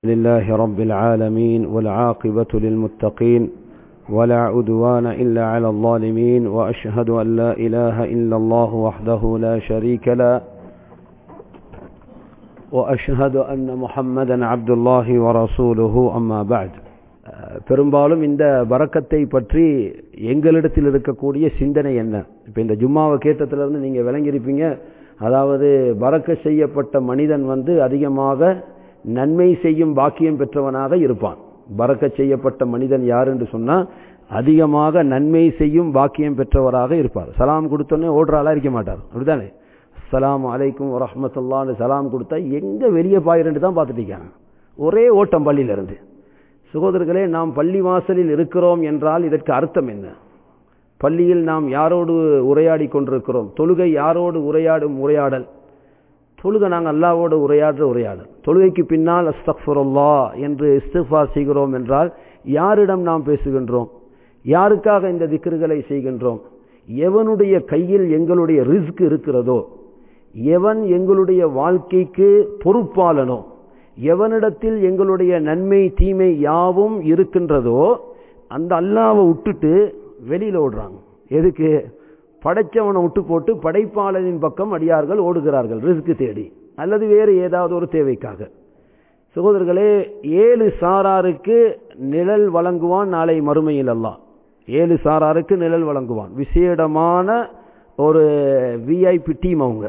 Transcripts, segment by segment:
لله رب العالمين والعاقبة للمتقين ولا عدوان إلا على الظالمين وأشهد أن لا إله إلا الله وحده لا شريك له وأشهد أن محمدا عبد الله ورسوله أما بعد பெரும்பாலும் இந்த பறக்கத்தை பற்றி எங்களிடத்தில் இருக்கக்கூடிய சிந்தனை என்ன இப்போ இந்த ஜும்மாவை கேட்டத்திலிருந்து நீங்கள் விளங்கியிருப்பீங்க அதாவது பறக்க செய்யப்பட்ட மனிதன் வந்து அதிகமாக நன்மை செய்யும் பாக்கியம் பெற்றவனாக இருப்பான் பறக்க செய்யப்பட்ட மனிதன் யார் என்று சொன்னால் அதிகமாக நன்மை செய்யும் பாக்கியம் பெற்றவராக இருப்பார் சலாம் கொடுத்தோன்னே ஓடுறாளா இருக்க மாட்டார் அப்படித்தானே சலாம் அலைக்கும் வரமத்துல்லான்னு சலாம் கொடுத்தா எங்கே வெளியே பாயிரண்டு தான் பார்த்துட்டீங்க ஒரே ஓட்டம் பள்ளியிலிருந்து சகோதரர்களே நாம் பள்ளி வாசலில் இருக்கிறோம் என்றால் இதற்கு அர்த்தம் என்ன பள்ளியில் நாம் யாரோடு உரையாடி கொண்டிருக்கிறோம் தொழுகை யாரோடு உரையாடும் உரையாடல் தொழுகை நாங்கள் அல்லாவோடு உரையாடுற உரையாடல் தொழுகைக்கு பின்னால் அஸ்தக்ஃபுருல்லா என்று இஸ்திஃபார் செய்கிறோம் என்றால் யாரிடம் நாம் பேசுகின்றோம் யாருக்காக இந்த திக்ருகளை செய்கின்றோம் எவனுடைய கையில் எங்களுடைய ரிஸ்க் இருக்கிறதோ எவன் எங்களுடைய வாழ்க்கைக்கு பொறுப்பாளனோ எவனிடத்தில் எங்களுடைய நன்மை தீமை யாவும் இருக்கின்றதோ அந்த அல்லாவை விட்டுட்டு வெளியில் ஓடுறாங்க எதுக்கு படைச்சவனை விட்டு போட்டு படைப்பாளனின் பக்கம் அடியார்கள் ஓடுகிறார்கள் ரிஸ்க் தேடி அல்லது வேறு ஏதாவது ஒரு தேவைக்காக சகோதரர்களே ஏழு சாராருக்கு நிழல் வழங்குவான் நாளை மறுமையில் எல்லாம் ஏழு சாராருக்கு நிழல் வழங்குவான் விசேடமான ஒரு விஐபி டீம் அவங்க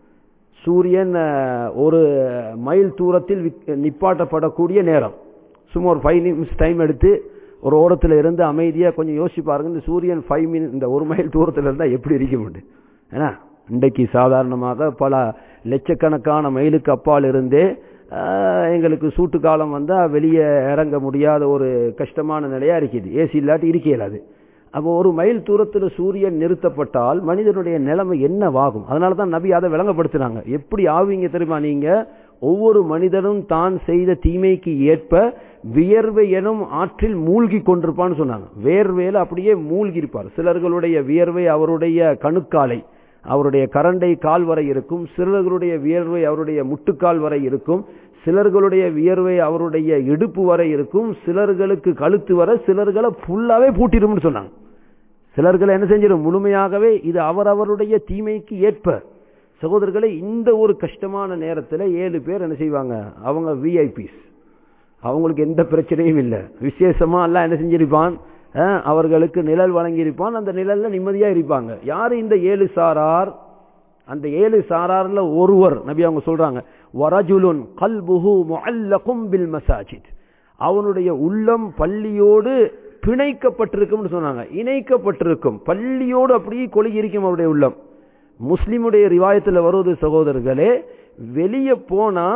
சூரியன் ஒரு மைல் தூரத்தில் நிப்பாட்டப்படக்கூடிய நேரம் சும்மா ஒரு ஃபைவ் நிமிஷம் டைம் எடுத்து ஒரு ஓரத்தில் இருந்து அமைதியாக கொஞ்சம் யோசிச்சு பாருங்க இந்த சூரியன் ஃபைவ் மினிட் இந்த ஒரு மைல் தூரத்தில் இருந்தால் எப்படி இருக்க முடியும் ஏன்னா இன்றைக்கு சாதாரணமாக பல லட்சக்கணக்கான மைலுக்கு அப்பால் இருந்தே எங்களுக்கு சூட்டு காலம் வந்தால் வெளியே இறங்க முடியாத ஒரு கஷ்டமான நிலையாக இருக்குது ஏசி இல்லாட்டி இருக்க இயலாது அப்போ ஒரு மைல் தூரத்தில் சூரியன் நிறுத்தப்பட்டால் மனிதனுடைய நிலைமை என்னவாகும் அதனால தான் நபி அதை விளங்கப்படுத்தினாங்க எப்படி ஆவீங்க தெரியுமா நீங்க ஒவ்வொரு மனிதனும் தான் செய்த தீமைக்கு ஏற்ப வியர்வை எனும் ஆற்றில் மூழ்கி கொண்டிருப்பான்னு சொன்னாங்க வேர்வேல அப்படியே மூழ்கி இருப்பார் சிலர்களுடைய வியர்வை அவருடைய கணுக்காலை அவருடைய கரண்டை கால் வரை இருக்கும் சிலர்களுடைய வியர்வை அவருடைய முட்டுக்கால் வரை இருக்கும் சிலர்களுடைய வியர்வை அவருடைய இடுப்பு வரை இருக்கும் சிலர்களுக்கு கழுத்து வர சிலர்களை ஃபுல்லாவே பூட்டிரும்னு சொன்னாங்க சிலர்களை என்ன செஞ்சிடும் முழுமையாகவே இது அவரவருடைய தீமைக்கு ஏற்ப சகோதரர்களை இந்த ஒரு கஷ்டமான நேரத்தில் ஏழு பேர் என்ன செய்வாங்க அவங்க விஐபிஸ் அவங்களுக்கு எந்த பிரச்சனையும் இல்லை விசேஷமா எல்லாம் என்ன செஞ்சிருப்பான் அவர்களுக்கு நிழல் வழங்கியிருப்பான் அந்த நிழல்ல நிம்மதியா இருப்பாங்க யாரு இந்த ஏழு சாரார் அந்த ஏழு சாரார்ல ஒருவர் நபி அவங்க சொல்றாங்க வரஜுலுன் கல்புஹு முஅல்லகும் பில் மசாஜித் அவனுடைய உள்ளம் பள்ளியோடு பிணைக்கப்பட்டிருக்கும்னு சொன்னாங்க இணைக்கப்பட்டிருக்கும் பள்ளியோடு அப்படியே கொழுகி இருக்கும் அவருடைய உள்ளம் முஸ்லிமுடைய ரிவாயத்தில் வருவது சகோதரர்களே வெளியே போனா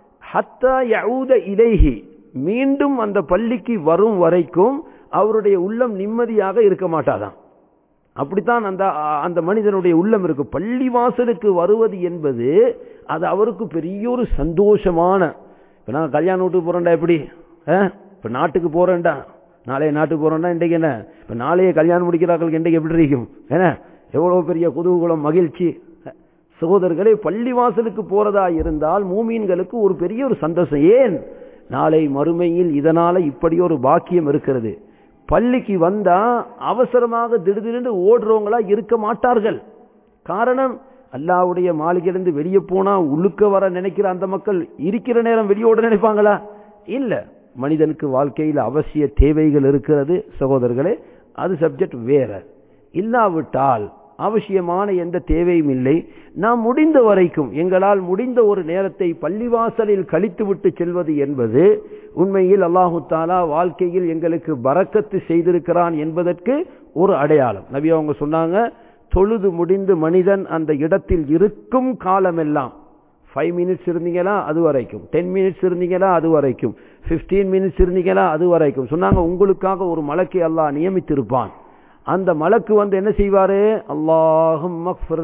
ஹத்தா யவுத இலைஹி மீண்டும் அந்த பள்ளிக்கு வரும் வரைக்கும் அவருடைய உள்ளம் நிம்மதியாக இருக்க மாட்டாதான் அப்படித்தான் அந்த அந்த மனிதனுடைய உள்ளம் இருக்கு பள்ளி வாசலுக்கு வருவது என்பது அது அவருக்கு பெரிய ஒரு சந்தோஷமான இப்ப நாங்கள் கல்யாண வீட்டுக்கு போறோம்டா எப்படி இப்ப நாட்டுக்கு போறேன்டா நாளைய நாட்டுக்கு போறோம்டா இன்றைக்கு என்ன இப்ப நாளைய கல்யாணம் முடிக்கிறார்களுக்கு இன்றைக்கு எப்படி இருக்கும் ஏன்னா எவ்வளவு பெரிய குதூகுலம் மகிழ்ச்சி சகோதரர்களே பள்ளி வாசலுக்கு போறதா இருந்தால் மூமீன்களுக்கு ஒரு பெரிய ஒரு சந்தோஷம் ஏன் நாளை மறுமையில் இதனால இப்படி ஒரு பாக்கியம் இருக்கிறது பள்ளிக்கு வந்தா அவசரமாக திடீர்னு ஓடுறவங்களா இருக்க மாட்டார்கள் காரணம் அல்லாவுடைய மாளிகையிலிருந்து வெளியே போனா உழுக்க வர நினைக்கிற அந்த மக்கள் இருக்கிற நேரம் வெளியோட நினைப்பாங்களா இல்ல மனிதனுக்கு வாழ்க்கையில் அவசிய தேவைகள் இருக்கிறது சகோதரர்களே அது சப்ஜெக்ட் வேற இல்லாவிட்டால் அவசியமான எந்த தேவையும் இல்லை நாம் முடிந்த வரைக்கும் எங்களால் முடிந்த ஒரு நேரத்தை பள்ளிவாசலில் கழித்துவிட்டு செல்வது என்பது உண்மையில் அல்லாஹு தாலா வாழ்க்கையில் எங்களுக்கு பறக்கத்து செய்திருக்கிறான் என்பதற்கு ஒரு அடையாளம் நபி அவங்க சொன்னாங்க தொழுது முடிந்து மனிதன் அந்த இடத்தில் இருக்கும் காலமெல்லாம் ஃபைவ் மினிட்ஸ் இருந்தீங்களா அது வரைக்கும் டென் மினிட்ஸ் இருந்தீங்களா அது வரைக்கும் பிப்டீன் மினிட்ஸ் இருந்தீங்களா அது வரைக்கும் சொன்னாங்க உங்களுக்காக ஒரு மலக்கை அல்லாஹ் நியமித்திருப்பான் அந்த மலக்கு வந்து என்ன செய்வாரு அல்லாஹும்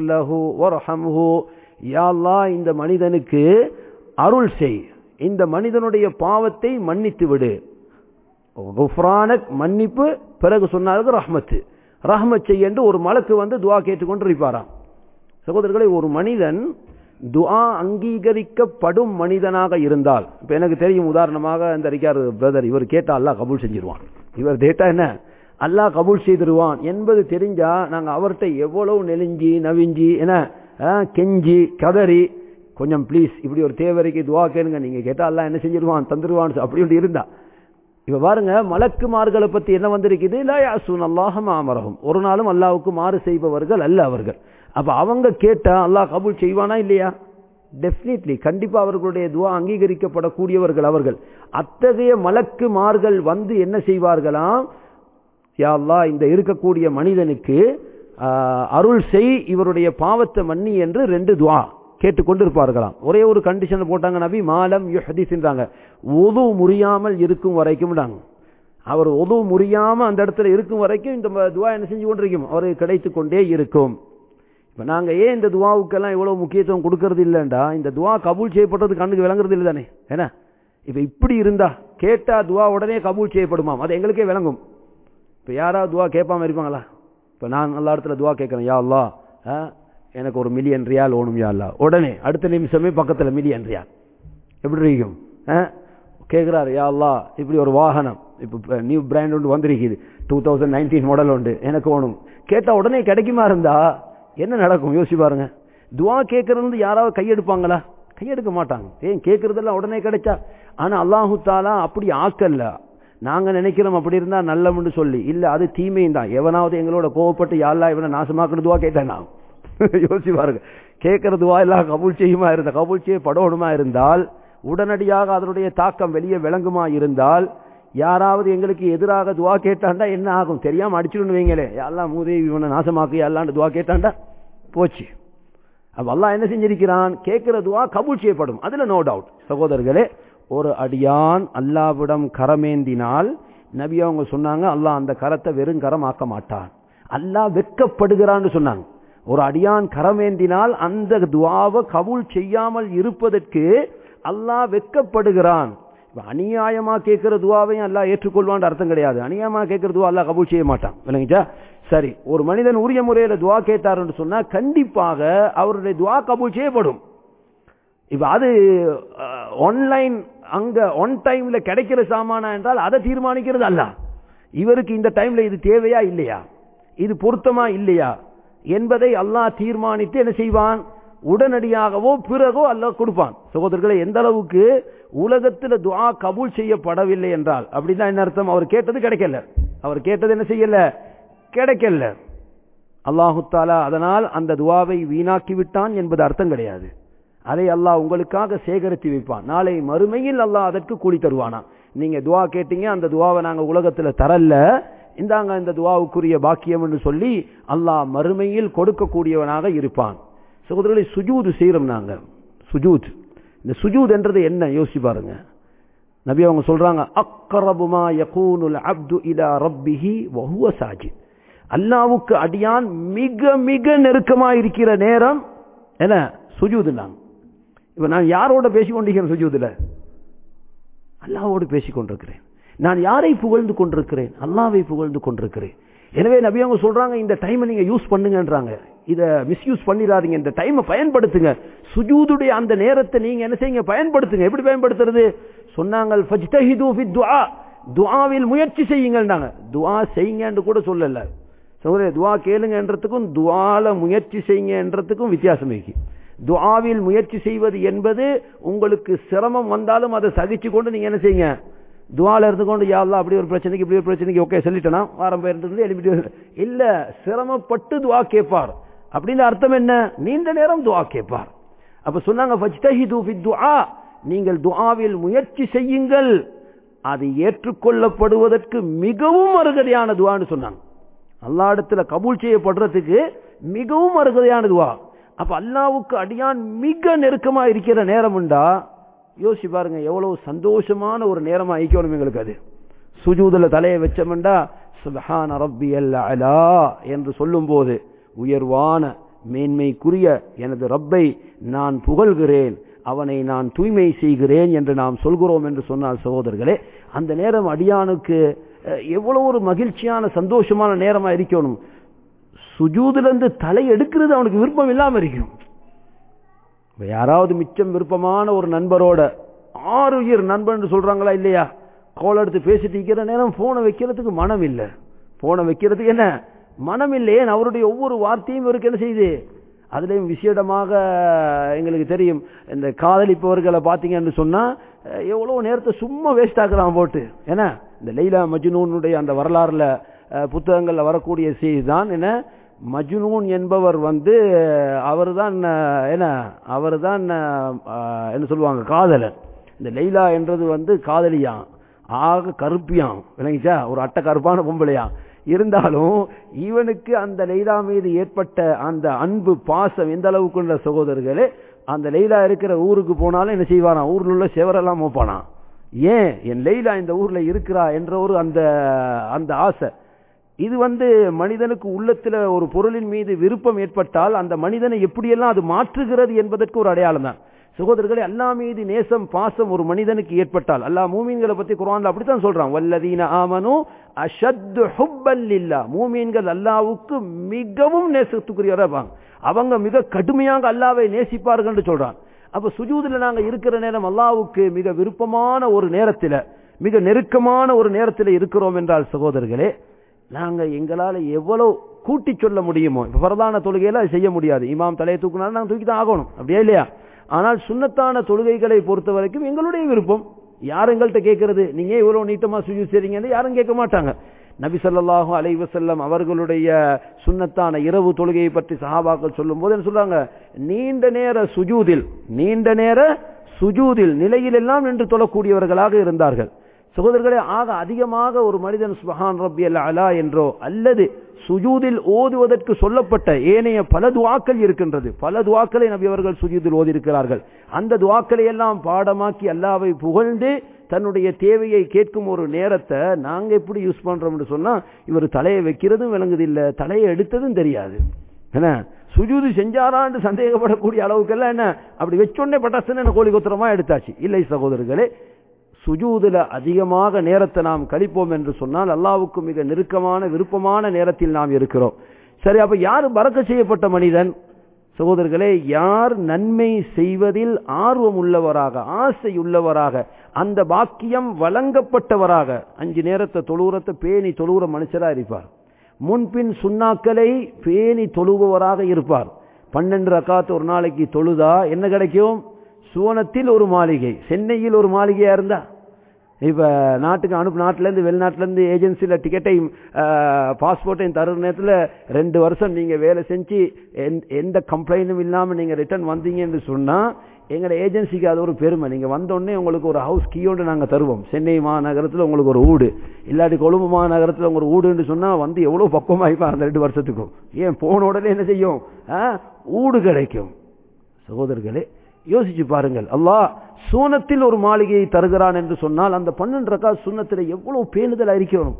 இந்த மனிதனுக்கு அருள் செய் இந்த மனிதனுடைய பாவத்தை மன்னித்து விடு மன்னிப்பு பிறகு சொன்னார்கள் ரஹ்மத்து ரஹ்மத் செய்ய என்று ஒரு மலக்கு வந்து துவா கேட்டுக்கொண்டு இருப்பாராம் சகோதரர்களை ஒரு மனிதன் துஆ அங்கீகரிக்கப்படும் மனிதனாக இருந்தால் இப்ப எனக்கு தெரியும் உதாரணமாக இந்த இருக்கார் பிரதர் இவர் கேட்டா அல்லாஹ் கபூல் செஞ்சிருவான் இவர் கேட்டா என்ன அல்லாஹ் கபூல் செய்திருவான் என்பது தெரிஞ்சா நாங்க அவர்கிட்ட எவ்வளவு நெலிஞ்சி நவிஞ்சி என்ன அஹ், கெஞ்சி கதறி கொஞ்சம் ப்ளீஸ் இப்படி ஒரு தேவரைக்கு துவா கேளுங்க நீங்க கேட்டா அல்லாஹ் என்ன செஞ்சிருவான் தந்துருவான் அப்படி ஒன்று இருந்தா இப்ப பாருங்க மலக்குமார்களை பத்தி என்ன வந்திருக்குது லா யாசூன் அல்லாஹ் மாமரகும் ஒரு நாளும் அல்லாஹ்வுக்கு மாறு செய்பவர்கள் அல்ல அவர்கள் அப்ப அவங்க கேட்டா அல்லாஹ் கபூல் செய்வானா இல்லையா டெஃபினெட்லி கண்டிப்பா அவர்களுடைய துவா அங்கீகரிக்கப்படக்கூடியவர்கள் அவர்கள் அத்தகைய மலக்குமார்கள் வந்து என்ன செய்வார்களாம் யா அல்லாஹ் இந்த இருக்கக்கூடிய மனிதனுக்கு ஆஹ், அருள் செய் இவருடைய பாவத்தை மன்னி என்று ரெண்டு துவா கேட்டுக்கொண்டு இருப்பார்களாம் ஒரே ஒரு கண்டிஷன் போட்டாங்க நபி மாலம் யுஹதிஸ்ன்றாங்க ஒது முறியாமல் இருக்கும் வரைக்கும் அவர் ஒது முறியாம அந்த இடத்துல இருக்கும் வரைக்கும் இந்த துவா என்ன செஞ்சு கொண்டிருக்கும் அவருக்கு கிடைத்து கொண்டே இருக்கும் இப்ப நாங்க ஏன் இந்த துவாவுக்கெல்லாம் இவ்வளவு முக்கியத்துவம் கொடுக்கறது இல்லைண்டா இந்த துவா கபூல் செய்யப்பட்டது கண்ணுக்கு விளங்குறது இல்லை தானே என்ன இப்ப இப்படி இருந்தா கேட்டா துவா உடனே கபூல் செய்யப்படுமாம் அது எங்களுக்கே விளங்கும் இப்ப யாராவது துவா கேட்பாம இருப்பாங்களா இப்ப நான் நல்ல இடத்துல துவா கேட்கறேன் யா அல்லாஹ் ஆ, எனக்கு ஒரு மில்லியன் ரியால் ஓணும் யா அல்லாஹ் உடனே அடுத்த நிமிஷமே பக்கத்துல மில்லியன் ரியால் எப்படி இருக்கும் ஆ? கேக்குறாரு யா அல்லாஹ் இப்படி ஒரு வாகனம் இப்ப நியூ பிராண்ட் ஒன்று வந்திருக்குது டூ தௌசண்ட் நைன்டீன் மாடல் உண்டு எனக்கு ஓணும் கேட்டா உடனே கிடைக்குமா இருந்தா என்ன நடக்கும் யோசிச்சு பாருங்க துவா கேட்கறது யாராவது கையெடுப்பாங்களா கையெடுக்க மாட்டாங்க ஏன் கேட்கறதெல்லாம் உடனே கிடைச்சா ஆனா அல்லாஹு தாலா அப்படி ஆக்கல்ல நாங்க நினைக்கிறோம் அப்படி இருந்தா நல்லம்னு சொல்லி இல்ல அது தீமையும் தான் எவனாவது எங்களோட கோவப்பட்டு யாழ்லா இவனை நாசமாக்குன துவா கேட்டேன் நான் யோசிச்சு பாருங்க கேட்கிற துவா எல்லாம் கபூல் செய்யுமா இருந்த கபூல் செய்யப்படணுமா இருந்தால் உடனடியாக அதனுடைய தாக்கம் வெளியே விளங்குமா இருந்தால் யாராவது எங்களுக்கு எதிராக துவா கேட்டாண்டா என்ன ஆகும் தெரியாம அடிச்சிடணும் வைங்களே எல்லாம் மூதே இவனை நாசமாக்கு எல்லாண்டு துவா கேட்டாண்டா போச்சு அப்ப அல்லாஹ் என்ன செஞ்சிருக்கிறான் கேட்கிற துவா கபூல் செய்யப்படும் அதுல நோ டவுட் சகோதரர்களே ஒரு அடியான் அல்லாவிடம் கரமேந்தினால் நபி அவங்க சொன்னாங்க அல்லாஹ் அந்த கரத்தை வெறும் கரம் ஆக்க மாட்டான் அல்லாஹ் வெட்கப்படுகிறான்னு சொன்னாங்க ஒரு அடியான் கரமேந்தினால் அந்த துவாவை கபூல் செய்யாமல் இருப்பதற்கு அல்லாஹ் வெட்கப்படுகிறான் இப்ப அநியாயமா கேட்கிற துவாவையும் அல்லாஹ் ஏற்றுக்கொள்வான்னு அர்த்தம் கிடையாது அநியாயமா கேட்கிற துவா அல்லாஹ் கபூல் செய்ய மாட்டான் விளங்கிச்சா சரி ஒரு மனிதன் உரிய முறையில துவா கேட்டாருன்னு சொன்னா கண்டிப்பாக அவருடைய துவா கபூல் செய்யப்படும் இப்ப அது ஆன்லைன் அங்க ஒன் டைம்ல கிடைக்கிற சாமானா என்றால் அதை தீர்மானிக்கிறது அல்ல இவருக்கு இந்த டைம்ல இது தேவையா இல்லையா இது பொருத்தமா இல்லையா என்பதை அல்லாஹ் தீர்மானித்து என்ன செய்வான் உடனடியாகவோ பிறகோ அல்லாஹ் கொடுப்பான் சகோதரர்களை எந்த அளவுக்கு உலகத்தில் துஆ கபூல் செய்யப்படவில்லை என்றால் அப்படின்னா என்ன அர்த்தம் அவர் கேட்டது கிடைக்கல அவர் கேட்டது என்ன செய்யல கிடைக்கல அல்லாஹு தாலா அதனால் அந்த துவாவை வீணாக்கி விட்டான் என்பது அர்த்தம் கிடையாது அதை அல்லாஹ் உங்களுக்காக சேகரித்து வைப்பான் நாளை மறுமையில் அல்லாஹ் அதற்கு கூலி தருவானா நீங்க துவா கேட்டீங்க அந்த துவாவை நாங்க உலகத்துல தரல இந்தாங்க இந்த துவாவுக்குரிய பாக்கியம் சொல்லி அல்லாஹ் மறுமையில் கொடுக்கக்கூடியவனாக இருப்பான் சகோதரர்களை சுஜூது செய்யறோம் நாங்க சுஜூத் இந்த சுஜூத் என்றது என்ன யோசிச்சு பாருங்க நபி அவங்க சொல்றாங்க அக்கரபுமா யகூனுல் அப்து இலா ரப்பிஹி வஹுவ சாஜித் அல்லாவுக்கு அடியான் மிக மிக நெருக்கமா இருக்கிற நேரம் என்ன சுஜூதுனாங்க இப்ப நான் யாரோட பேசிக் கொண்டிருக்கிறேன் சுஜூதுல அல்லாவோடு பேசிக் கொண்டிருக்கிறேன் நான் யாரை புகழ்ந்து கொண்டிருக்கிறேன் அல்லாவை புகழ்ந்து கொண்டிருக்கிறேன் எனவே நபி அவங்க சொல்றாங்க இந்த டைமை நீங்க யூஸ் பண்ணுங்கன்றாங்க இத மிஸ்யூஸ் பண்ணிடாதீங்க இந்த டைமை பயன்படுத்துங்க சுஜூதுடைய அந்த நேரத்தை நீங்க என்ன செய்யுங்க பயன்படுத்துங்க எப்படி பயன்படுத்துறது சொன்னாங்க ஃபஜ்தஹிது ஃபி துஆ துஆவில் முயற்சி செய்யுங்கன்றாங்க துஆ செய்யுங்கன்னு கூட சொல்லல சகோதரே துஆ கேளுங்கன்றதுக்கும் துஆல முயற்சி செய்யுங்கன்றதுக்கும் வித்தியாசம் இருக்கு துஆவில் முயற்சி செய்வது என்பது உங்களுக்கு சிரமம் வந்தாலும் அதை சகிச்சு கொண்டு நீங்க என்ன செய்யுங்க துவால இருந்து கொண்டு யாழ்லா அப்படி ஒரு பிரச்சனைக்கு இப்படி ஒரு பிரச்சனைக்கு ஓகே சொல்லிட்டேனா வாரம் போயிருந்து எழுப்பிட்டு இல்ல சிரமப்பட்டு துவா கேட்பார் அப்படின்னு அர்த்தம் என்ன நீண்ட நேரம் துவா கேட்பார் அப்ப சொன்னாங்க ஃபஜ்தஹிது ஃபி துஆ நீங்கள் துஆவில் முயற்சி செய்யுங்கள் அது ஏற்றுக்கொள்ளப்படுவதற்கு மிகவும் அருகதையான துவான்னு சொன்னாங்க அல்லா இடத்துல கபூல் செய்யப்படுறதுக்கு மிகவும் அருகதையான துவா அப்ப அல்லாவுக்கு அடியான் மிக நெருக்கமா இருக்கிற நேரம் உண்டா யோசிச்சு பாருங்க எவ்வளவு சந்தோஷமான ஒரு நேரமா ஐக்கணும் எங்களுக்கு அது சுஜூதுல தலையை வச்சோம்டா சுபஹான ரப்பி அலா என்று சொல்லும் போது உயர்வான மேன்மைக்குரிய எனது ரப்பை நான் புகழ்கிறேன் அவனை நான் தூய்மை செய்கிறேன் என்று நாம் சொல்கிறோம் என்று சொன்னால் சகோதரர்களே அந்த நேரம் அடியானுக்கு எவ்வளவு ஒரு மகிழ்ச்சியான சந்தோஷமான நேரமா இருக்கணும் சுஜூதுல இருந்து தலை எடுக்கிறது அவனுக்கு விருப்பம் இல்லாம இருக்கும் இப்ப யாராவது மிச்சம் விருப்பமான ஒரு நண்பரோட ஆறு உயிர் நண்பன் சொல்றாங்களா இல்லையா கோல் எடுத்து பேசிட்டு இருக்கிற நேரம் போனை வைக்கிறதுக்கு மனம் இல்லை போனை வைக்கிறதுக்கு என்ன மனம் இல்லையே அவருடைய ஒவ்வொரு வார்த்தையும் இவருக்கு என்ன செய்யுது அதுலயும் விசேடமாக எங்களுக்கு தெரியும் இந்த காதலிப்பவர்களை பார்த்தீங்கன்னு சொன்னா அஹ், எவ்வளவு நேரத்தை சும்மா வேஸ்ட் ஆக்குறான் போட்டு ஏன்னா இந்த லைலா மஜ்னூனுடைய அந்த வரலாறுல அஹ், புத்தகங்கள்ல வரக்கூடிய செய்தி தான் என்ன மஜ்னூன் என்பவர் வந்து அவர்தான் அஹ், என்ன அவர்தான் அஹ், என்ன சொல்லுவாங்க காதலன் இந்த லைலா என்றது வந்து காதலியாம் ஆக கருப்பியாம் விளங்கிச்சா ஒரு அட்டை கருப்பான பொம்பளையா இருந்தாலும் இவனுக்கு அந்த லைலா மீது ஏற்பட்ட அந்த அன்பு பாசம் எந்த அளவுக்கு உள்ள சகோதரர்களே அந்த லைலா இருக்கிற ஊருக்கு போனாலும் என்ன செய்வாராம் ஊர்ல உள்ள செவரெல்லாம் மோப்பானாம் ஏன் என் லைலா இந்த ஊர்ல இருக்கிறா என்ற ஒரு அந்த அந்த ஆசை இது வந்து மனிதனுக்கு உள்ளத்துல ஒரு பொருளின் மீது விருப்பம் ஏற்பட்டால் அந்த மனிதனை எப்படியெல்லாம் அது மாற்றுகிறது என்பதற்கு ஒரு அடையாளம் தான் சகோதரர்களே அல்லா மீது நேசம் பாசம் ஒரு மனிதனுக்கு ஏற்பட்டால் அல்லாஹ் மூமீன்களை பத்தி குர்ஆன்ல அப்படித்தான் சொல்றான் வல்லதீன ஆமனு அஷத்து ஹுப்பல் இல்லா மூமீன்கள் அல்லாவுக்கு மிகவும் நேசத்துக்குரியவரா இருப்பாங்க அவங்க மிக கடுமையாக அல்லாவை நேசிப்பார்கள் என்று சொல்றான் அப்ப சுஜூதுல நாங்க இருக்கிற நேரம் அல்லாவுக்கு மிக விருப்பமான ஒரு நேரத்துல மிக நெருக்கமான ஒரு நேரத்தில் இருக்கிறோம் என்றால் சகோதரர்களே நாங்க எங்களால எவ்வளவு கூட்டி சொல்ல முடியுமோ இப்ப பிரதான தொழுகையில அது செய்ய முடியாது இமாம் தலையை தூக்குனாலும் நாங்க தூக்கி தான் ஆகணும் அப்படியே இல்லையா ஆனால் சுண்ணத்தான தொழுகைகளை பொறுத்த வரைக்கும் எங்களுடைய விருப்பம் யார் எங்கள்கிட்ட கேட்கறது நீங்க இவ்வளவு நீட்டமா சுஜூ செய்றீங்கன்னு யாரும் கேட்க மாட்டாங்க நபி ஸல்லல்லாஹு அலைஹி வஸல்லம் அவர்களுடைய சுன்னத்தான இரவு தொழுகையை பற்றி சஹாபாக்கள் சொல்லும்போது என்ன சொல்றாங்க நீண்ட நேர சுஜூதில் நீண்ட நேர சுஜூதில் நிலையில் எல்லாம் நின்று தொழக்கூடியவர்களாக இருந்தார்கள் சகோதரர்களே ஆக அதிகமாக ஒரு மனிதன் சுபஹான் ரப்பி அலா என்றோ அல்லது சுஜூதில் ஓதுவதற்கு சொல்லப்பட்ட ஏனைய பல துவாக்கள் இருக்கின்றது பல துவாக்களை நபி அவர்கள் சுஜூதில் ஓதியிருக்கிறார்கள் அந்த துவாக்களை எல்லாம் பாடமாக்கி அல்லாவை புகழ்ந்து தன்னுடைய தேவையை கேட்கும் ஒரு நேரத்தை நாங்க எப்படி யூஸ் பண்றோம்னு சொன்னா இவர் தலையை வைக்கிறதும் விளங்குது இல்ல தலையை எடுத்ததும் தெரியாது என்ன சுஜூது செஞ்சாரான்னு சந்தேகப்படக்கூடிய அளவுக்கெல்லாம் என்ன அப்படி வச்சோடனே பட்டாசுன்னு என்ன கோழி கொத்திரமா எடுத்தாச்சு இல்லை சகோதரர்களே சுஜூதுல அதிகமாக நேரத்தை நாம் கழிப்போம் என்று சொன்னால் அல்லாவுக்கு மிக நெருக்கமான விருப்பமான நேரத்தில் நாம் இருக்கிறோம் சரி அப்ப யார் பறக்க செய்யப்பட்ட மனிதன் சகோதரர்களே யார் நன்மை செய்வதில் ஆர்வம் உள்ளவராக ஆசை உள்ளவராக அந்த பாக்கியம் வழங்கப்பட்டவராக அஞ்சு நேரத்தை தொழுவுறத்தை பேணி தொழுவுற மனுஷரா இருப்பார் முன்பின் சுண்ணாக்களை பேணி தொழுபவராக இருப்பார் பன்னெண்டு ரக்காத்து ஒரு நாளைக்கு தொழுதா என்ன கிடைக்கும் சுவனத்தில் ஒரு மாளிகை சென்னையில் ஒரு மாளிகையா இருந்தா இப்ப நாட்டுக்கு அனுப்பு நாட்டுல இருந்து வெளிநாட்டுல இருந்து ஏஜென்சில டிக்கெட்டையும் பாஸ்போர்ட்டையும் தருற நேரத்துல ரெண்டு வருஷம் நீங்க வேலை செஞ்சு எந்த கம்ப்ளைண்டும் இல்லாம நீங்க ரிட்டர்ன் வந்தீங்கன்னு சொன்னா எங்களோட ஏஜென்சிக்கு அது ஒரு பெருமை நீங்க வந்தோடனே உங்களுக்கு ஒரு ஹவுஸ் கீயோண்டு நாங்க தருவோம் சென்னை மாநகரத்துல உங்களுக்கு ஒரு ஊடு இல்லாட்டி கொழும்பு மாநகரத்துல ஒரு ஊடுன்னு சொன்னா வந்து எவ்வளவு பக்குவமாயிப்பா அந்த ரெண்டு வருஷத்துக்கும் ஏன் போன உடனே என்ன செய்யும் ஊடு கிடைக்கும் சகோதரர்களே யோசிச்சு பாருங்கள் அல்லாஹ் சூனத்தில் ஒரு மாளிகையை தருகிறான் என்று சொன்னால் அந்த பன்னெண்டு ரக்கா சுண்ணத்தில் எவ்வளவு பேணுதலா இருக்கணும்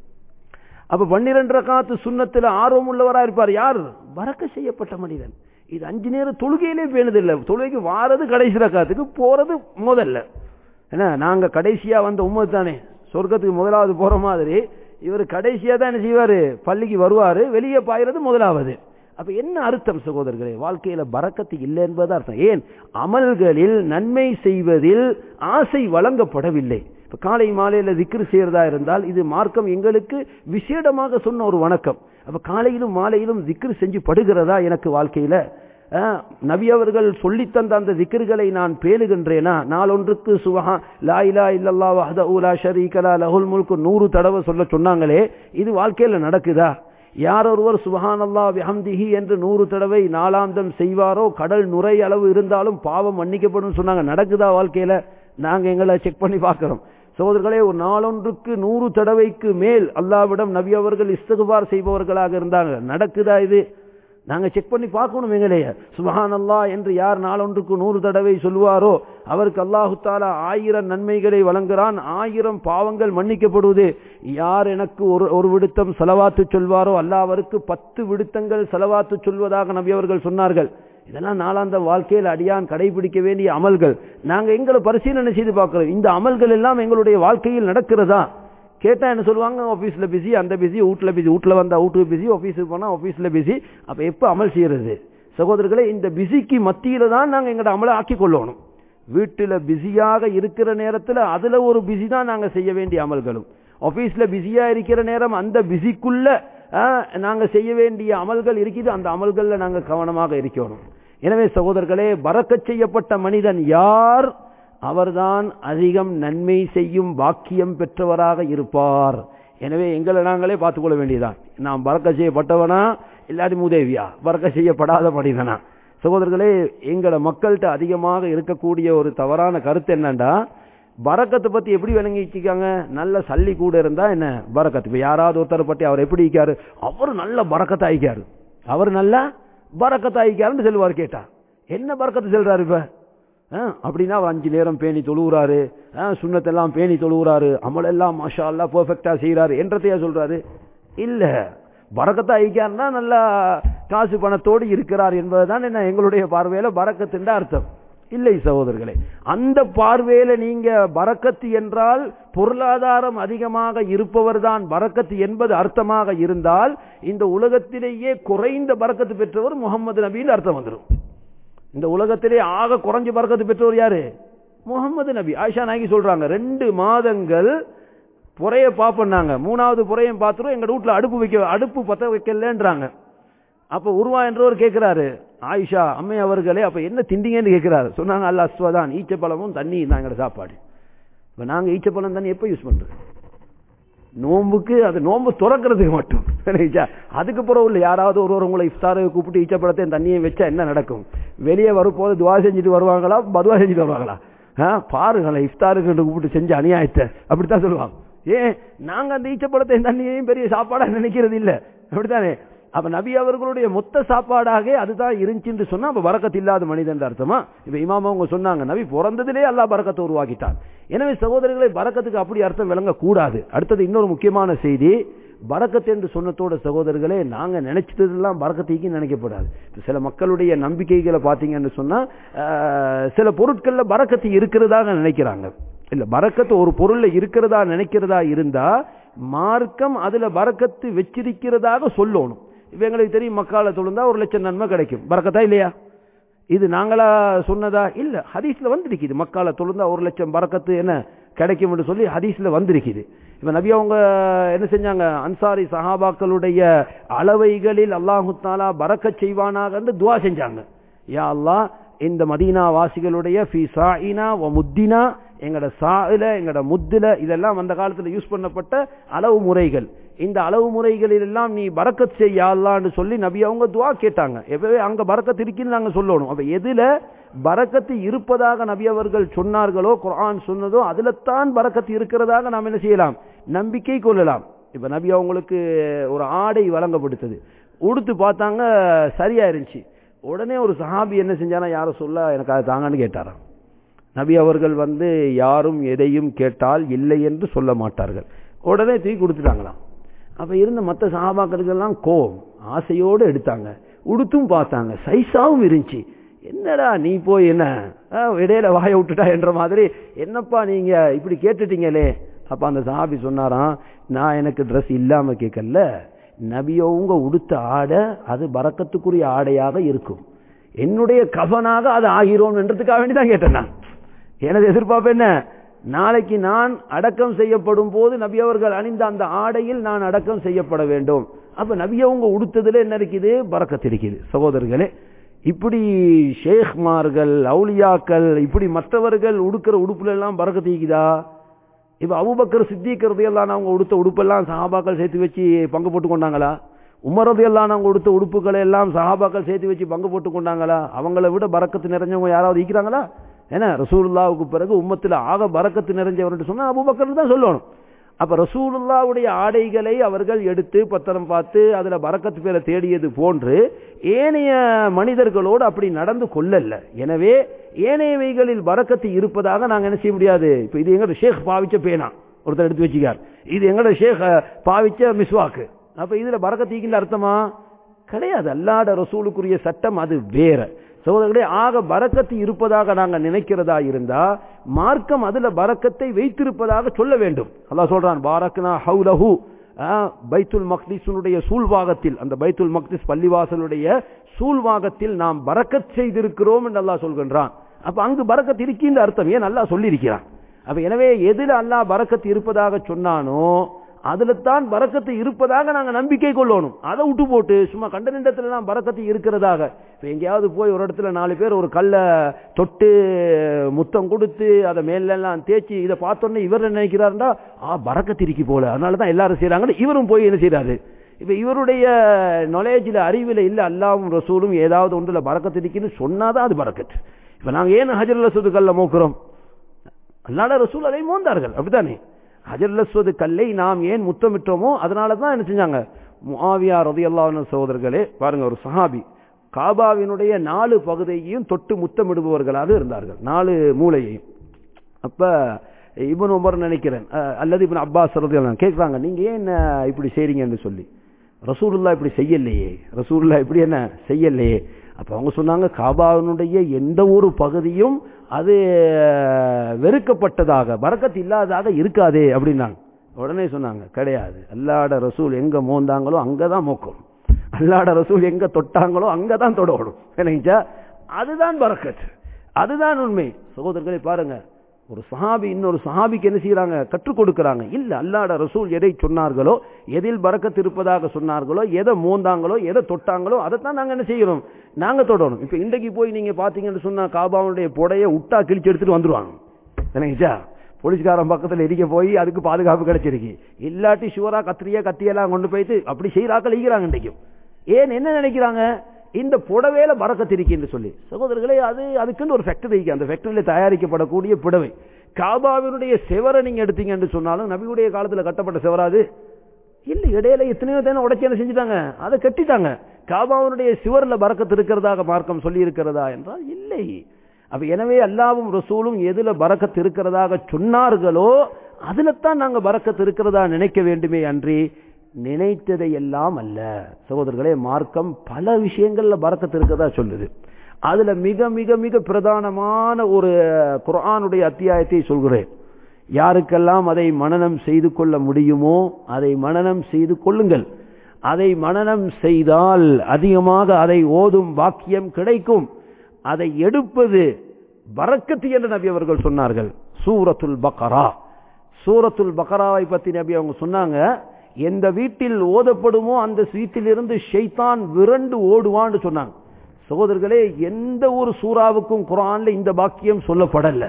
அப்ப பன்னிரண்டு ரக்காத்து சுண்ணத்தில் ஆர்வம் உள்ளவரா இருப்பார் யார் வரக்க செய்யப்பட்ட மனிதன் இது அஞ்சு நேரம் தொழுகையிலே பேணுதில்லை தொழுகைக்கு வாரது கடைசி ரக்காத்துக்கு போறது முதல்ல என்ன நாங்க கடைசியா வந்த உண்மை தானே சொர்க்கத்துக்கு முதலாவது போற மாதிரி இவர் கடைசியா தான் என்ன செய்வாரு பள்ளிக்கு வருவாரு வெளியே பாயிறது முதலாவது அப்ப என்ன அர்த்தம் சகோதரர்களே வாழ்க்கையில பறக்கத்து இல்லை என்பது அர்த்தம் ஏன் அமல்களில் நன்மை செய்வதில் ஆசை வழங்கப்படவில்லை இப்ப காலை மாலையில திக்ரு செய்யறதா இருந்தால் இது மார்க்கம் எங்களுக்கு விசேடமாக சொன்ன ஒரு வணக்கம் அப்ப காலையிலும் மாலையிலும் திக்ரு செஞ்சு படுகிறதா எனக்கு வாழ்க்கையில நபி அவர்கள் சொல்லித்தந்த அந்த திக்கர்களை நான் பேணுகின்றேனா நாளொன்றுக்கு சுபஹா லாயிலா இல்லல்லா வஹத ஊலா ஷரீகலா லஹுல் முல்கு நூறு தடவை சொல்ல சொன்னாங்களே இது வாழ்க்கையில நடக்குதா யார் ஒருவர் சுபஹானல்லா விஹம்திஹி என்று நூறு தடவை நாளாந்தம் செய்வாரோ கடல் நுரை அளவு இருந்தாலும் பாவம் மன்னிக்கப்படும் சொன்னாங்க நடக்குதா வாழ்க்கையில நாங்க எங்களை செக் பண்ணி பார்க்கிறோம் சகோதரர்களே ஒரு நாளொன்றுக்கு நூறு தடவைக்கு மேல் அல்லாவிடம் நபி அவர்கள் இஸ்தகுபார் செய்பவர்களாக இருந்தாங்க நடக்குதா இது நாங்க செக் பண்ணி பார்க்கணும் எங்களைய சுபஹான் அல்லா என்று யார் நாளொன்றுக்கு நூறு தடவை சொல்லுவாரோ அவருக்கு அல்லாஹு தாலா ஆயிரம் நன்மைகளை வழங்குகிறான் ஆயிரம் பாவங்கள் மன்னிக்கப்படுவது யார் எனக்கு ஒரு ஒரு விடுத்தம் செலவாத்து சொல்வாரோ அல்லா அவருக்கு பத்து விடுத்தங்கள் செலவாத்து சொல்வதாக நபி அவர்கள் சொன்னார்கள் இதெல்லாம் நாளாந்த வாழ்க்கையில் அடியான் கடைபிடிக்க வேண்டிய அமல்கள் நாங்க எங்களை பரிசீலனை செய்து பார்க்கிறோம் இந்த அமல்கள் எல்லாம் எங்களுடைய வாழ்க்கையில் நடக்கிறதா கேட்டா என்ன சொல்லுவாங்க ஆபீஸ்ல பிஸி அந்த பிஸி வீட்டுல பிஸி வீட்டுல வந்தா வீட்டுக்கு பிஸி ஆபீஸுக்கு போனா ஆபீஸ்ல பிஸி அப்ப எப்ப அமல் செய்யறது சகோதரர்களே இந்த பிஸிக்கு மத்தியில தான் நாங்க எங்கட அமலை ஆக்கி கொள்ளணும் வீட்டுல பிஸியாக இருக்கிற நேரத்துல அதுல ஒரு பிஸி தான் நாங்க செய்ய வேண்டிய அமல்களும் ஆபீஸ்ல பிஸியா இருக்கிற நேரம் அந்த பிஸிக்குள்ள நாங்க செய்ய வேண்டிய அமல்கள் இருக்குது அந்த அமல்கள்ல நாங்க கவனமாக இருக்கணும் எனவே சகோதரர்களே பறக்கச் செய்யப்பட்ட மனிதன் யார் அவர்தான் அதிகம் நன்மை செய்யும் பாக்கியம் பெற்றவராக இருப்பார் எனவே எங்களை நாங்களே பார்த்துக்கொள்ள வேண்டியதான் நாம் பறக்க செய்யப்பட்டவனா இல்லாட்டி மூதேவியா பறக்க செய்யப்படாத மனிதனா சகோதரர்களே எங்களோட மக்கள்கிட்ட அதிகமாக இருக்கக்கூடிய ஒரு தவறான கருத்து என்னண்டா பறக்கத்தை பத்தி எப்படி விளங்கி வச்சுக்காங்க நல்ல சல்லி கூட இருந்தா என்ன பறக்கத்து இப்ப யாராவது ஒருத்தரை பத்தி அவர் எப்படி இருக்காரு அவர் நல்ல பறக்கத்தை ஆயிக்காரு அவர் நல்ல பறக்கத்தை ஆயிக்காருன்னு செல்வார் கேட்டா என்ன பறக்கத்து செல்றாரு இப்ப அப்படின்னா அவர் அஞ்சு நேரம் பேணி தொழுகிறாரு சுண்ணத்தெல்லாம் பேணி தொழுகிறாரு அமலெல்லாம் மாஷா அல்லா பெர்ஃபெக்டா செய்யறாரு என்றதையா சொல்றாரு இல்ல பறக்கத்தா ஐக்கியார்னா நல்லா காசு பணத்தோடு இருக்கிறார் என்பதுதான் என்ன எங்களுடைய பார்வையில பறக்கத்துன்ற அர்த்தம் இல்லை சகோதரர்களே அந்த பார்வையில நீங்க பறக்கத்து என்றால் பொருளாதாரம் அதிகமாக இருப்பவர் தான் பறக்கத்து என்பது அர்த்தமாக இருந்தால் இந்த உலகத்திலேயே குறைந்த பறக்கத்து பெற்றவர் முகமது நபின்னு அர்த்தம் வந்துடும் இந்த உலகத்திலே ஆக குறைஞ்ச பறக்கத்து பெற்றவர் யாரு முகமது நபி ஆயிஷா நாயகி சொல்றாங்க ரெண்டு மாதங்கள் புறைய பாப்பண்ணாங்க மூணாவது புறையும் பார்த்துரும் எங்க வீட்டுல அடுப்பு வைக்க அடுப்பு பத்த வைக்கலன்றாங்க அப்ப உருவா என்றவர் கேட்கிறாரு ஆயிஷா அம்மை அவர்களே அப்ப என்ன திண்டிங்கன்னு கேட்கிறாரு சொன்னாங்க அல்ல அஸ்வதான் ஈச்சப்பழமும் தண்ணி தான் எங்களோட சாப்பாடு இப்ப நாங்க ஈச்சப்பழம் தண்ணி எப்ப யூஸ் பண்றது நோம்புக்கு அது நோம்பு துறக்கிறதுக்கு மட்டும் அதுக்கு பிறகு இல்லை யாராவது ஒருவர் உங்களை இஃப்தாரை கூப்பிட்டு ஈச்சப்பழத்தையும் தண்ணியும் வச்சா என்ன நடக்கும் வெளியே வரும்போது துவா செஞ்சுட்டு வருவாங்களா பதுவா செஞ்சுட்டு வருவாங்களா பாருங்களேன் இஃப்தாருக்கு கூப்பிட்டு செஞ்ச அநியாயத்தை அப்படித்தான் சொல்லுவாங்க ஏன் நாங்க அந்த ஈச்சப்பழத்தையும் தண்ணியையும் பெரிய சாப்பாடா நினைக்கிறது இல்ல அப்படித்தானே அப்ப நபி அவர்களுடைய மொத்த சாப்பாடாக அதுதான் இருந்துச்சுன்னு சொன்னா அப்ப பறக்கத்து இல்லாத மனிதன் அர்த்தமா இப்ப இமாம அவங்க சொன்னாங்க நபி பிறந்ததிலே அல்லா பறக்கத்தை உருவாக்கிட்டான் எனவே சகோதரர்களை பறக்கத்துக்கு அப்படி அர்த்தம் விளங்க கூடாது அடுத்தது இன்னொரு முக்கியமான செய்தி பறக்கத்து என்று சொன்னத்தோட சகோதரர்களே நாங்க நினைச்சதெல்லாம் பறக்கத்தைக்கு நினைக்கப்படாது சில மக்களுடைய நம்பிக்கைகளை பாத்தீங்கன்னு சொன்னா சில பொருட்கள்ல பறக்கத்து இருக்கிறதாக நினைக்கிறாங்க இல்ல பறக்கத்து ஒரு பொருள்ல இருக்கிறதா நினைக்கிறதா இருந்தா மார்க்கம் அதுல பறக்கத்து வச்சிருக்கிறதாக சொல்லணும் இப்ப எங்களுக்கு தெரியும் மக்கால தொழுந்தா ஒரு லட்சம் நன்மை கிடைக்கும் பறக்கத்தா இல்லையா இது நாங்களா சொன்னதா இல்ல ஹதீஸ்ல வந்திருக்குது மக்கால தொழுந்தா ஒரு லட்சம் பறக்கத்து என்ன கிடைக்கும் என்று சொல்லி ஹதீஸ்ல வந்திருக்குது இப்ப நபி அவங்க என்ன செஞ்சாங்க அன்சாரி சஹாபாக்களுடைய அளவைகளில் அல்லாஹு தாலா பறக்க செய்வானாக துவா செஞ்சாங்க யா அல்லாஹ் இந்த மதீனா வாசிகளுடைய ஃபி சாயினா வ முத்தினா எங்கட சாயில எங்கட முத்துல இதெல்லாம் அந்த காலத்துல யூஸ் பண்ணப்பட்ட அளவு முறைகள் இந்த அளவு முறைகளில் எல்லாம் நீ பறக்கத் செய்யலான்னு சொல்லி நபி அவங்க துவா கேட்டாங்க எப்பவே அங்க பறக்கத் இருக்குன்னு நாங்க சொல்லணும் அப்ப எதுல பறக்கத்து இருப்பதாக நபி அவர்கள் சொன்னார்களோ குரான் சொன்னதோ அதுல தான் பறக்கத்து இருக்கிறதாக நாம் என்ன செய்யலாம் நம்பிக்கை கொள்ளலாம் இப்ப நபி அவங்களுக்கு ஒரு ஆடை வழங்கப்படுத்தது உடுத்து பார்த்தாங்க சரியா இருந்துச்சு உடனே ஒரு சஹாபி என்ன செஞ்சானா யாரும் சொல்ல எனக்கு அதை தாங்கன்னு கேட்டாராம் நபி அவர்கள் வந்து யாரும் எதையும் கேட்டால் இல்லை என்று சொல்ல மாட்டார்கள் உடனே தூக்கி கொடுத்துட்டாங்களாம் அப்ப இருந்த மற்ற சகாபாக்களுக்கெல்லாம் கோவம் ஆசையோடு எடுத்தாங்க உடுத்தும் பார்த்தாங்க சைஸாவும் இருந்துச்சு என்னடா நீ போய் என்ன இடையில வாய விட்டுட்டா என்ற மாதிரி என்னப்பா நீங்க இப்படி கேட்டுட்டீங்களே அப்ப அந்த சஹாபி சொன்னாராம் நான் எனக்கு ட்ரெஸ் இல்லாம கேட்கல நபியவங்க உடுத்த ஆடை அது பறக்கத்துக்குரிய ஆடையாக இருக்கும் என்னுடைய கபனாக அது ஆகிறோம் என்றதுக்காக வேண்டி தான் கேட்டேன் நான் எனது எதிர்பார்ப்பு என்ன நாளைக்கு நான் அடக்கம் செய்யப்படும் போது நபி அவர்கள் அணிந்த அந்த ஆடையில் நான் அடக்கம் செய்யப்பட வேண்டும் அப்ப நபியவங்க உடுத்ததுல என்ன இருக்குது பறக்கத்து இருக்குது சகோதரர்களே இப்படி ஷேக்மார்கள் அவுலியாக்கள் இப்படி மற்றவர்கள் உடுக்கிற உடுப்புல எல்லாம் பறக்கத்து இருக்குதா இப்ப அபுபக்கர் சித்திக்கிறது எல்லாம் அவங்க உடுத்த உடுப்பெல்லாம் சஹாபாக்கள் சேர்த்து வச்சு பங்கு போட்டு கொண்டாங்களா உமரது எல்லாம் அவங்க உடுத்த உடுப்புகளை எல்லாம் சஹாபாக்கள் சேர்த்து வச்சு பங்கு போட்டு கொண்டாங்களா அவங்கள விட பறக்கத்து நிறைஞ்சவங்க யாராவது இருக்கிறாங்களா ஏன்னா ரசூலுல்லாவுக்கு பிறகு உம்மத்தில் ஆக பறக்கத்து நிறைஞ்சவர் சொன்னா அபுபக்கர் தான் சொல்லணும் அப்ப ரசூலுல்லாவுடைய ஆடைகளை அவர்கள் எடுத்து பத்திரம் பார்த்து அதுல பறக்கத்து பேரை தேடியது போன்று ஏனைய மனிதர்களோடு அப்படி நடந்து கொள்ளல எனவே ஏனையவைகளில் பறக்கத்து இருப்பதாக நாங்க என்ன செய்ய முடியாது இப்ப இது எங்கட ஷேக் பாவிச்ச பேனா ஒருத்தர் எடுத்து வச்சுக்கார் இது எங்கட ஷேக் பாவிச்ச மிஸ்வாக்கு அப்ப இதுல பறக்கத்தீக்கின்ற அர்த்தமா கிடையாது அல்லாட ரசூலுக்குரிய சட்டம் அது வேற சகோதரர்களே ஆக பறக்கத்து இருப்பதாக நாங்க நினைக்கிறதா இருந்தா மார்க்கம் அதுல பறக்கத்தை வைத்திருப்பதாக சொல்ல வேண்டும் அல்லாஹ் சொல்றான் பாரக்னா ஹவுலஹு பைத்துல் மக்திஸுடைய சூழ்வாகத்தில் அந்த பைத்துல் மக்திஸ் பள்ளிவாசலுடைய சூழ்வாகத்தில் நாம் பறக்கத் செய்திருக்கிறோம் என்று அல்லாஹ் சொல்கின்றான் அப்ப அங்கு பறக்கத் இருக்கின்ற அர்த்தம் ஏன் அல்லாஹ் சொல்லியிருக்கிறான் அப்ப எனவே எதில் அல்லாஹ் பறக்கத்து இருப்பதாக சொன்னானோ அதுல தான் பறக்கத்து இருப்பதாக நாங்க நம்பிக்கை கொள்ளணும் அதை விட்டு போட்டு சும்மா கண்ட நின்றத்துல எல்லாம் பறக்கத்து இருக்கிறதாக இப்ப எங்கேயாவது போய் ஒரு இடத்துல நாலு பேர் ஒரு கல்ல தொட்டு முத்தம் கொடுத்து அதை மேலெல்லாம் தேய்ச்சி இதை பார்த்தோன்னே இவர் என்ன நினைக்கிறாருண்டா ஆ பறக்கத்து இருக்கி போல அதனாலதான் எல்லாரும் செய்யறாங்கன்னு இவரும் போய் என்ன செய்யறாரு இப்ப இவருடைய நாலேஜில் அறிவில் இல்ல அல்லாவும் ரசூலும் ஏதாவது ஒன்றுல பறக்கத்து இருக்குன்னு சொன்னாதான் அது பறக்கத்து இப்ப நாங்க ஏன் ஹஜர் அசது கல்ல மோக்குறோம் அல்லாட ரசூல் அதை மோந்தார்கள் அப்படித்தானே ஹஜர் அஸ்வது கல்லை நாம் ஏன் முத்தமிட்டோமோ அதனால தான் என்ன செஞ்சாங்க முஆவியா ரதியல்லாஹு சகோதரர்களே பாருங்க ஒரு சஹாபி காபாவினுடைய நாலு பகுதியையும் தொட்டு முத்தமிடுபவர்களாக இருந்தார்கள் நாலு மூலையையும் அப்ப இவன் உமர் நினைக்கிறேன் அல்லது இவன் அப்பாஸ் ரதியல்லாஹு கேட்குறாங்க நீங்க ஏன் என்ன இப்படி செய்றீங்கன்னு சொல்லி ரசூலுல்லா இப்படி செய்யலையே ரசூலுல்லா இப்படி என்ன செய்யலையே அப்ப அவங்க சொன்னாங்க காபாவினுடைய எந்த ஒரு பகுதியும் அது வெறுக்கப்பட்டதாக பறக்கத்து இல்லாததாக இருக்காதே அப்படின்னாங்க உடனே சொன்னாங்க கிடையாது அல்லாட ரசூல் எங்க மோந்தாங்களோ அங்கதான் மோக்கணும் அல்லாட ரசூல் எங்க தொட்டாங்களோ அங்கதான் தொடணும் நினைச்சா அதுதான் பறக்கத் அதுதான் உண்மை சகோதரர்களை பாருங்க ஒரு சஹாபி இன்னொரு சஹாபிக்கு என்ன செய்யறாங்க கற்றுக் கொடுக்கறாங்க இல்ல அல்லாட ரசூல் எதை சொன்னார்களோ எதில் பறக்கத்து இருப்பதாக சொன்னார்களோ எதை மோந்தாங்களோ எதை தொட்டாங்களோ அதைத்தான் நாங்க என்ன செய்யறோம் நாங்க தொடணும் இப்ப இன்றைக்கு போய் நீங்க பாத்தீங்கன்னு சொன்னா காபாவுடைய புடைய உட்டா கிழிச்சு எடுத்துட்டு வந்துருவாங்க நினைச்சா போலீஸ்காரன் பக்கத்துல எரிக்க போய் அதுக்கு பாதுகாப்பு கிடைச்சிருக்கு இல்லாட்டி ஷுவரா கத்திரியா கத்தியெல்லாம் கொண்டு போயிட்டு அப்படி செய்யறாக்கள் ஈகிறாங்க இன்றைக்கும் ஏன் என்ன நினைக்கிறாங்க இந்த புடவையில பறக்கத்திருக்கின்னு சொல்லி சகோதரர்களே அது அதுக்குன்னு ஒரு ஃபேக்டரி இருக்கு அந்த ஃபேக்டரியில தயாரிக்கப்படக்கூடிய புடவை காபாவினுடைய செவரை நீங்க எடுத்தீங்கன்னு சொன்னாலும் நபியுடைய காலத்துல கட்டப்பட்ட செவராது இல்ல இடையில எத்தனையோ தானே உடைச்சி என்ன செஞ்சுட்டாங்க அதை கட்டிட்டாங்க காபாவினுடைய சிவர்ல பறக்கத்து இருக்கிறதாக மார்க்கம் சொல்லி இருக்கிறதா என்றால் இல்லை அப்ப எனவே அல்லாவும் ரசூலும் எதுல பறக்கத்து இருக்கிறதாக சொன்னார்களோ அதுல தான் நாங்க பறக்கத்து இருக்கிறதா நினைக்க வேண்டுமே அன்றி நினைத்ததை எல்லாம் அல்ல சகோதரர்களே மார்க்கம் பல விஷயங்கள்ல பறக்கத்து இருக்கிறதா சொல்லுது அதுல மிக மிக மிக பிரதானமான ஒரு குரானுடைய அத்தியாயத்தை சொல்கிறேன் யாருக்கெல்லாம் அதை மனனம் செய்து கொள்ள முடியுமோ அதை மனனம் செய்து கொள்ளுங்கள் அதை மனனம் செய்தால் அதிகமாக அதை ஓதும் வாக்கியம் கிடைக்கும் அதை எடுப்பது பறக்கத்து என்று நபி அவர்கள் சொன்னார்கள் சூரத்துல் பக்கரா சூரத்துல் பக்கராவை பத்தி நபி அவங்க சொன்னாங்க எந்த வீட்டில் ஓதப்படுமோ அந்த வீட்டிலிருந்து ஷெய்தான் விரண்டு ஓடுவான்னு சொன்னாங்க சகோதரர்களே எந்த ஒரு சூறாவுக்கும் குரான்ல இந்த பாக்கியம் சொல்லப்படல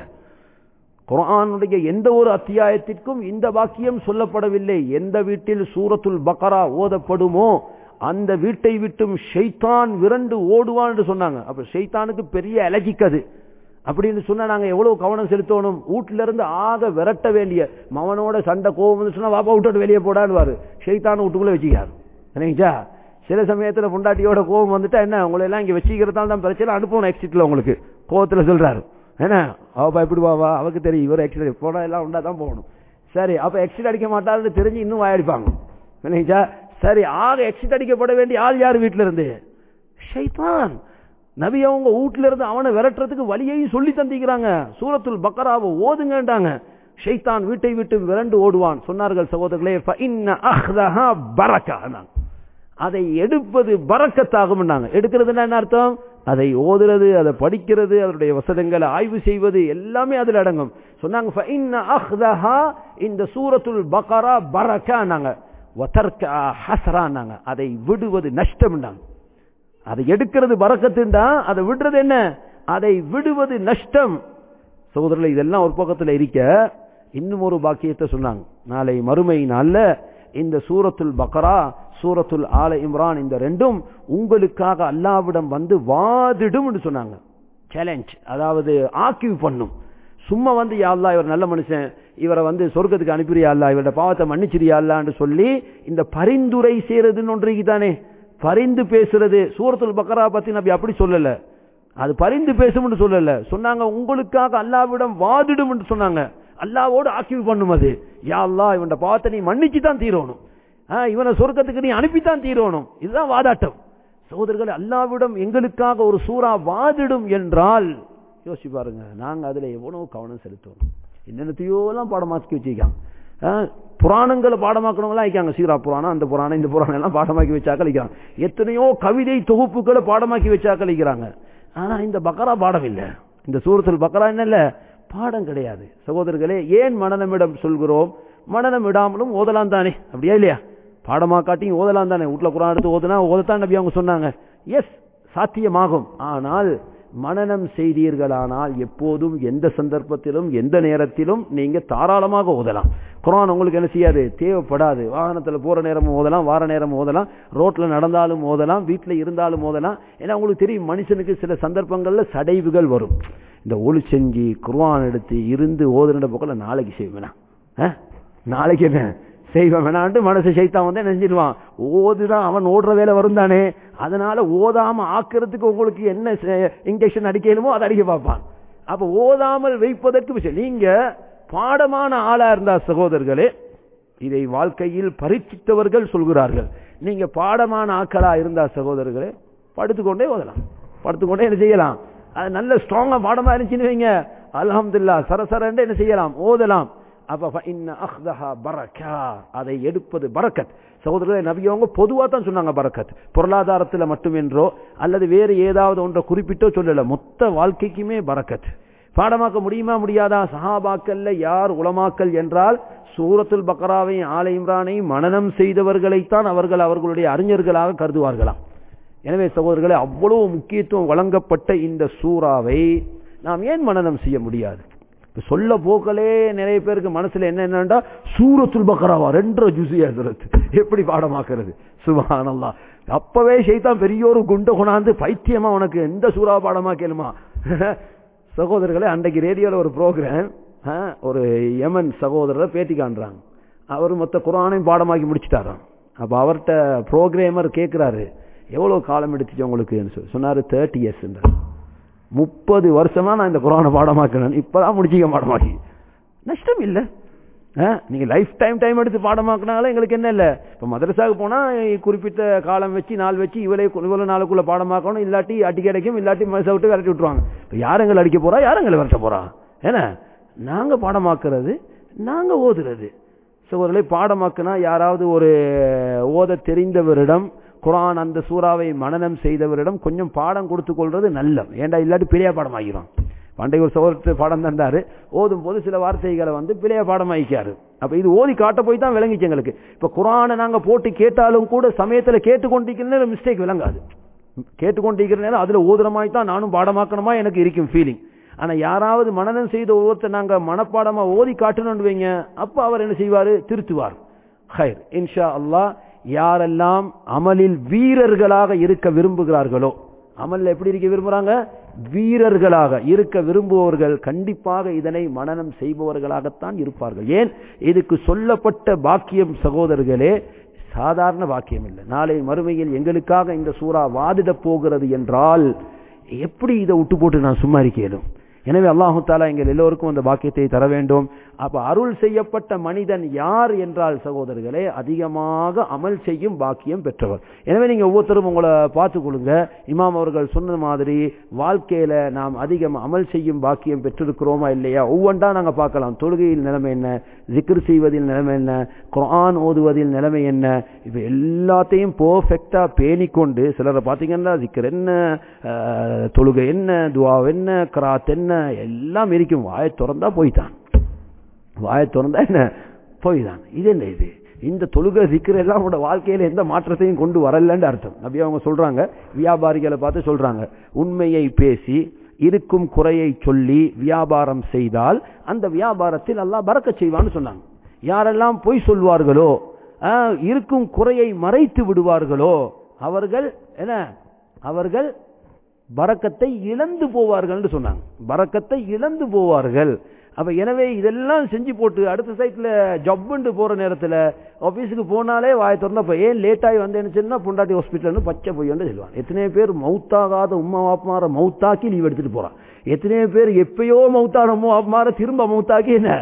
குரானுடைய எந்த ஒரு அத்தியாயத்திற்கும் இந்த வாக்கியம் சொல்லப்படவில்லை எந்த வீட்டில் சூரத்துல் பக்கரா ஓதப்படுமோ அந்த வீட்டை விட்டும் ஷெய்தான் விரண்டு ஓடுவான்னு சொன்னாங்க அப்ப ஷெய்தானுக்கு பெரிய அலர்ஜிக் அது அப்படின்னு சொன்னா நாங்க எவ்வளவு கவனம் செலுத்தணும் வீட்டுல இருந்து ஆக விரட்ட வேண்டிய மவனோட சண்டை கோவம் வந்து சொன்னா வாப்பா விட்டு வெளியே போடான்னு ஷெய்தான் வீட்டுக்குள்ள வச்சுக்காரு நினைச்சா சில சமயத்துல பொண்டாட்டியோட கோவம் வந்துட்டா என்ன உங்களை எல்லாம் இங்க வச்சுக்கிறதால தான் பிரச்சனை அனுப்பணும் எக்ஸிட்ல உங்களுக்கு கோவத்துல சொல்றாரு என்ன அவ பயப்படுவாவா அவக்கு தெரியும் இவர் எக்ஸிட் போனா எல்லாம் உண்டா தான் போகணும் சரி அப்ப எக்ஸிட் அடிக்க மாட்டாருன்னு தெரிஞ்சு இன்னும் வாயடிப்பாங்க நினைச்சா சரி ஆக எக்ஸிட் அடிக்கப்பட வேண்டிய ஆள் யார் வீட்டுல இருந்து ஷைத்தான் நபி அவங்க வீட்டுல இருந்து அவனை விரட்டுறதுக்கு வழியையும் சொல்லி தந்திக்கிறாங்க சூரத்துல் பக்கராவை ஓதுங்கன்றாங்க ஷைத்தான் வீட்டை விட்டு விரண்டு ஓடுவான் சொன்னார்கள் சகோதரர்களே பரக்கா அதை எடுப்பது பறக்கத்தாகும் எடுக்கிறதுனா என்ன அர்த்தம் அதை ஓதுறது அதை படிக்கிறது அதனுடைய வசதங்களை ஆய்வு செய்வது எல்லாமே அதில் அடங்கும் சொன்னாங்க இந்த சூரத்துல் பக்கரா பரக்கானாங்க ஹசரானாங்க அதை விடுவது நஷ்டம் அதை எடுக்கிறது பறக்கத்துண்டா அதை விடுறது என்ன அதை விடுவது நஷ்டம் சகோதரர்கள் இதெல்லாம் ஒரு பக்கத்தில் இருக்க இன்னும் ஒரு பாக்கியத்தை சொன்னாங்க நாளை மறுமை நாள்ல இந்த சூரத்துல் பக்கரா சூரத்துல் ஆல இம்ரான் இந்த ரெண்டும் உங்களுக்காக அல்லாவிடம் வந்து வாதிடும் சொன்னாங்க சேலஞ்ச் அதாவது ஆக்கிவ் பண்ணும் சும்மா வந்து யாழ்லா இவர் நல்ல மனுஷன் இவரை வந்து சொர்க்கத்துக்கு அனுப்பிறியா அல்லா இவரோட பாவத்தை மன்னிச்சிரியா அல்லான்னு சொல்லி இந்த பரிந்துரை செய்யறதுன்னு ஒன்றைக்கு தானே பரிந்து பேசுறது சூரத்துல் பக்கரா பத்தி நபி அப்படி சொல்லல அது பரிந்து பேசும்னு சொல்லல சொன்னாங்க உங்களுக்காக அல்லாவிடம் வாதிடும் என்று சொன்னாங்க அல்லாவோடு ஆக்கிவி பண்ணும் அது யா அல்லா இவன் பாவத்தை நீ மன்னிச்சு தான் தீரணும் இவனை சொர்க்கத்துக்கு நீ அனுப்பித்தான் தீரணும் இதுதான் வாதாட்டம் சகோதரர்கள் அல்லாவிடம் எங்களுக்காக ஒரு சூறா வாதிடும் என்றால் யோசிச்சு பாருங்க நாங்க அதுல எவ்வளவு கவனம் செலுத்தணும் என்னென்னத்தையோ எல்லாம் பாடமாக்கி வச்சிருக்காங்க அஹ், புராணங்களை பாடமாக்கணுங்களா இருக்காங்க சீரா புராணம் அந்த புராணம் இந்த புராணம் எல்லாம் பாடமாக்கி வச்சா கழிக்கிறாங்க எத்தனையோ கவிதை தொகுப்புகளை பாடமாக்கி வச்சா கழிக்கிறாங்க ஆனா இந்த பக்கரா பாடம் இல்ல இந்த சூரத்தில் பக்கரா என்ன இல்ல பாடம் கிடையாது சகோதரர்களே ஏன் மனநமிடம் சொல்கிறோம் மனநம் விடாமலும் ஓதலாம் தானே அப்படியா இல்லையா பாடமா காட்டியும் ஓதலாம் தானே வீட்டுல குரான் எடுத்து ஓதுனா ஓதத்தான் நபி அவங்க சொன்னாங்க எஸ் சாத்தியமாகும் ஆனால் மனநம் செய்தீர்களானால் எப்போதும் எந்த சந்தர்ப்பத்திலும் எந்த நேரத்திலும் நீங்க தாராளமாக ஓதலாம் குரான் உங்களுக்கு என்ன செய்யாது தேவைப்படாது வாகனத்துல போற நேரமும் ஓதலாம் வார நேரம் ஓதலாம் ரோட்ல நடந்தாலும் ஓதலாம் வீட்டுல இருந்தாலும் ஓதலாம் ஏன்னா உங்களுக்கு தெரியும் மனுஷனுக்கு சில சந்தர்ப்பங்கள்ல சடைவுகள் வரும் இந்த ஒளி செஞ்சு குர்ஆன் எடுத்து இருந்து ஓதுன போக்கல நாளைக்கு செய்வேனா அஹ்? நாளைக்கு என்ன செய்வேன் வேணான்ட்டு மனசு சைத்தான் வந்து என்ன செஞ்சிருவான் ஓதுதான் அவன் ஓடுற வேலை வரும் தானே அதனால ஓதாம ஆக்கிறதுக்கு உங்களுக்கு என்ன இன்ஜெக்ஷன் அடிக்கணுமோ அதை அடிக்க பார்ப்பான் அப்ப ஓதாமல் வைப்பதற்கு விஷயம் நீங்க பாடமான ஆளா இருந்தா சகோதரர்களே இதை வாழ்க்கையில் பரீட்சித்தவர்கள் சொல்கிறார்கள் நீங்க பாடமான ஆக்களா இருந்தா சகோதரர்களே படுத்துக்கொண்டே ஓதலாம் படுத்துக்கொண்டே என்ன செய்யலாம் அது நல்ல ஸ்ட்ராங்கா பாடமா இருந்துச்சுன்னு வைங்க அல்ஹம்துலில்லாஹ் சரசரன்னு என்ன செய்யலாம் ஓதலாம் அப்ப ஃப இன்ன அஹ்தஹா பரக்கா அதை எடுப்பது பரக்கத் சகோதரர்களே நபியவங்க பொதுவா தான் சொன்னாங்க பரக்கத் பொருளாதாரத்துல மட்டுமென்றோ அல்லது வேறு ஏதாவது ஒன்றை குறிப்பிட்டோ சொல்லல மொத்த வாழ்க்கைக்குமே பரக்கத் பாடமாக்க முடியுமா முடியாதா சஹாபாக்கள்ல யார் உலமாக்கல் என்றால் சூரத்துல் பக்கராவையும் ஆல இம்ரானையும் மனனம் செய்தவர்களைத்தான் அவர்கள் அவர்களுடைய அறிஞர்களாக கருதுவார்களாம் எனவே சகோதரர்களே அவ்வளவு முக்கியத்துவம் வழங்கப்பட்ட இந்த சூறாவை நாம் ஏன் மனனம் செய்ய முடியாது இப்ப சொல்ல போக்களே நிறைய பேருக்கு மனசுல என்ன என்னண்டா சூரத்துல் பக்கராவா ரெண்டரை ஜூசி எழுதுறது எப்படி பாடமாக்குறது சுபஹானல்லாஹ் அப்பவே ஷைத்தான் பெரிய ஒரு குண்டை கொண்டாந்து பைத்தியமா உனக்கு எந்த சூறா பாடமாக்கலுமா சகோதரர்களே அன்றைக்கு ரேடியோல ஒரு ப்ரோக்ராம் ஒரு யமன் சகோதரரை பேட்டி காண்றாங்க அவர் மொத்த குரானையும் பாடமாக்கி முடிச்சிட்டாராம் அப்ப அவர்கிட்ட ப்ரோக்ராமர் கேட்கிறாரு எவ்வளவு காலம் எடுத்துச்சு உங்களுக்கு சொன்னாரு தேர்ட்டி இயர்ஸ் முப்பது வருஷமா நான் இந்த குரானை பாடமாக்கிறேன் இப்பதான் முடிச்சிக்க பாடமாக்கி நஷ்டம் இல்ல நீங்க லைஃப் டைம் டைம் எடுத்து பாடமாக்கினாலும் எங்களுக்கு என்ன இல்ல இப்ப மதரசாவுக்கு போனா குறிப்பிட்ட காலம் வச்சு நாள் வச்சு இவளே இவ்வளவு நாளுக்குள்ள பாடமாக்கணும் இல்லாட்டி அடி கிடைக்கும் இல்லாட்டி மனசை விட்டு விரட்டி விட்டுருவாங்க இப்ப யாருங்களை அடிக்க போறா யாருங்களை விரட்ட போறா ஏன்னா நாங்க பாடமாக்குறது நாங்க ஓதுறது சகோதரர்களை பாடமாக்குனா யாராவது ஒரு ஓத தெரிந்தவரிடம் குரான் அந்த சூறாவை மனநம் செய்தவரிடம் கொஞ்சம் பாடம் கொடுத்து கொள்றது நல்ல ஏண்டா இல்லாட்டி பிழையா பாடம் ஆகிரும் பண்டை ஒரு சோதரத்து பாடம் தந்தாரு ஓதும் போது சில வார்த்தைகளை வந்து பிழைய பாடம் ஆகிக்காரு அப்ப இது ஓதி காட்ட போய் தான் விளங்கிச்சு எங்களுக்கு இப்ப குரானை நாங்க போட்டு கேட்டாலும் கூட சமயத்துல கேட்டுக்கொண்டிருக்கிற மிஸ்டேக் விளங்காது கேட்டுக்கொண்டிருக்கிற நேரம் அதுல ஓதுறமாய் தான் நானும் பாடமாக்கணுமா எனக்கு இருக்கும் ஃபீலிங் ஆனா யாராவது மனநம் செய்த ஒருத்தர் நாங்க மனப்பாடமா ஓதி காட்டணும்னு வைங்க அப்ப அவர் என்ன செய்வாரு திருத்துவார் ஹைர் இன்ஷா அல்லாஹ் யாரெல்லாம் அமலில் வீரர்களாக இருக்க விரும்புகிறார்களோ அமல்ல எப்படி இருக்க விரும்புறாங்க வீரர்களாக இருக்க விரும்புபவர்கள் கண்டிப்பாக இதனை மனநம் செய்பவர்களாகத்தான் இருப்பார்கள் ஏன் இதுக்கு சொல்லப்பட்ட பாக்கியம் சகோதரர்களே சாதாரண பாக்கியம் இல்லை நாளை மறுமையில் எங்களுக்காக இந்த சூறா வாதிட போகிறது என்றால் எப்படி இதை விட்டு போட்டு நான் சும்மா இருக்கேனும் எனவே அல்லாஹு தாலா எங்கள் எல்லோருக்கும் அந்த பாக்கியத்தை தர வேண்டும் அப்ப அருள் செய்யப்பட்ட மனிதன் யார் என்றால் சகோதரர்களே அதிகமாக அமல் செய்யும் பாக்கியம் பெற்றவர் எனவே நீங்க ஒவ்வொருத்தரும் உங்களை பார்த்துக் கொள்ளுங்க இமாம் அவர்கள் சொன்ன மாதிரி வாழ்க்கையில நாம் அதிகம் அமல் செய்யும் பாக்கியம் பெற்றிருக்கிறோமா இல்லையா ஒவ்வொன்றா நாங்க பார்க்கலாம் தொழுகையில் நிலைமை என்ன ஜிக்ர் செய்வதில் நிலைமை என்ன குரான் ஓதுவதில் நிலைமை என்ன இப்ப எல்லாத்தையும் பர்ஃபெக்டா பேணிக்கொண்டு சிலரை பார்த்தீங்கன்னா ஜிக்கர் என்ன தொழுகை என்ன துவா என்ன கராத் என்ன எல்லாம் இருக்கும் வாயை திறந்தா போய்தான் வாயை திறந்தா என்ன போய்தான் இது என்ன இது இந்த தொழுகை சிக்கிற எல்லாம் அவனோட வாழ்க்கையில எந்த மாற்றத்தையும் கொண்டு வரலன்னு அர்த்தம் அப்படி அவங்க சொல்றாங்க வியாபாரிகளை பார்த்து சொல்றாங்க உண்மையை பேசி இருக்கும் குறையை சொல்லி வியாபாரம் செய்தால் அந்த வியாபாரத்தில் எல்லாம் பறக்க செய்வான்னு சொன்னாங்க யாரெல்லாம் பொய் சொல்வார்களோ இருக்கும் குறையை மறைத்து விடுவார்களோ அவர்கள் என்ன அவர்கள் பறக்கத்தை இழந்து போவார்கள் சொன்னாங்க பறக்கத்தை இழந்து போவார்கள் அப்ப எனவே இதெல்லாம் செஞ்சு போட்டு அடுத்த சைட்ல ஜப்புண்டு போற நேரத்துல ஆபீஸுக்கு போனாலே வாய திறந்தப்ப ஏன் லேட் ஆகி வந்தேன்னு சொன்னா பொண்டாட்டி ஹாஸ்பிட்டல் பச்சை பொய்யன்னு சொல்லுவான் எத்தனை பேர் மவுத்தாகாத உம்மா வாப்மார மவுத்தாக்கி லீவ் எடுத்துட்டு போறான் எத்தனையோ பேர் எப்பயோ மவுத்தான உம்மா வாப்மார திரும்ப மவுத்தாக்கி என்ன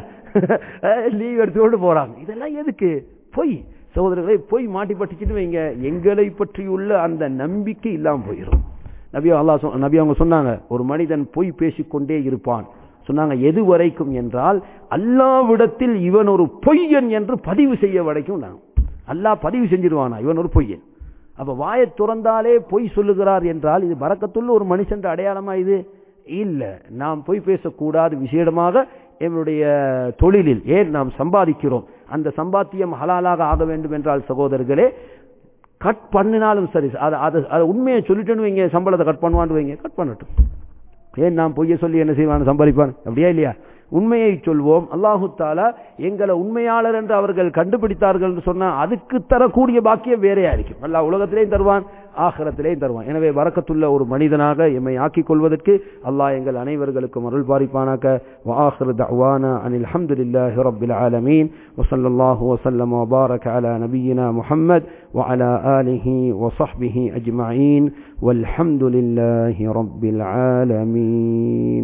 லீவ் எடுத்துக்கொண்டு போறாங்க இதெல்லாம் எதுக்கு பொய் சகோதரர்களை பொய் மாட்டி பட்டிச்சுட்டு வைங்க எங்களை பற்றியுள்ள அந்த நம்பிக்கை இல்லாம போயிடும் நபி அல்லா நபி அவங்க சொன்னாங்க ஒரு மனிதன் பொய் பேசிக்கொண்டே இருப்பான் சொன்னாங்க எது வரைக்கும் என்றால் அல்லாவிடத்தில் இவன் ஒரு பொய்யன் என்று பதிவு செய்ய வரைக்கும் நான் அல்லாஹ் பதிவு செஞ்சிருவானா இவன் ஒரு பொய்யன் அப்ப வாயை துறந்தாலே பொய் சொல்லுகிறார் என்றால் இது பறக்கத்துள்ள ஒரு மனுஷன் அடையாளமா இது இல்ல நாம் பொய் பேசக்கூடாது விசேடமாக என்னுடைய தொழிலில் ஏன் நாம் சம்பாதிக்கிறோம் அந்த சம்பாத்தியம் ஹலாலாக ஆக வேண்டும் என்றால் சகோதரர்களே கட் பண்ணினாலும் சரி அது அது அது உண்மையை சொல்லிட்டேன்னு வைங்க சம்பளத்தை கட் பண்ணுவான்னு வைங்க கட் பண்ணட்டும் ஏன் நாம் பொய்ய சொல்லி என்ன செய்வான் சம்பாதிப்பான் அப்படியா இல்லையா உண்மையை சொல்வோம் அல்லாஹு தாலா எங்களை உண்மையாளர் என்று அவர்கள் கண்டுபிடித்தார்கள் என்று சொன்னா அதுக்கு தரக்கூடிய பாக்கியம் வேறையா இருக்கும் அல்லாஹ் உலகத்திலேயும் தருவான் ஆகரத்திலேயும் தருவான் எனவே வரக்கத்துள்ள ஒரு மனிதனாக எம்மை ஆக்கிக் கொள்வதற்கு அல்லாஹ் எங்கள் அனைவர்களுக்கும் அருள் பாரிப்பானாக்க வாஹிர் தஅவானா அனில் ஹம்துலில்லாஹி ரப்பில் ஆலமீன் வஸல்லல்லாஹு வஸல்லம் வபாரக அலா நபியினா முஹம்மத் وعلى آله وصحبه أجمعين والحمد لله رب العالمين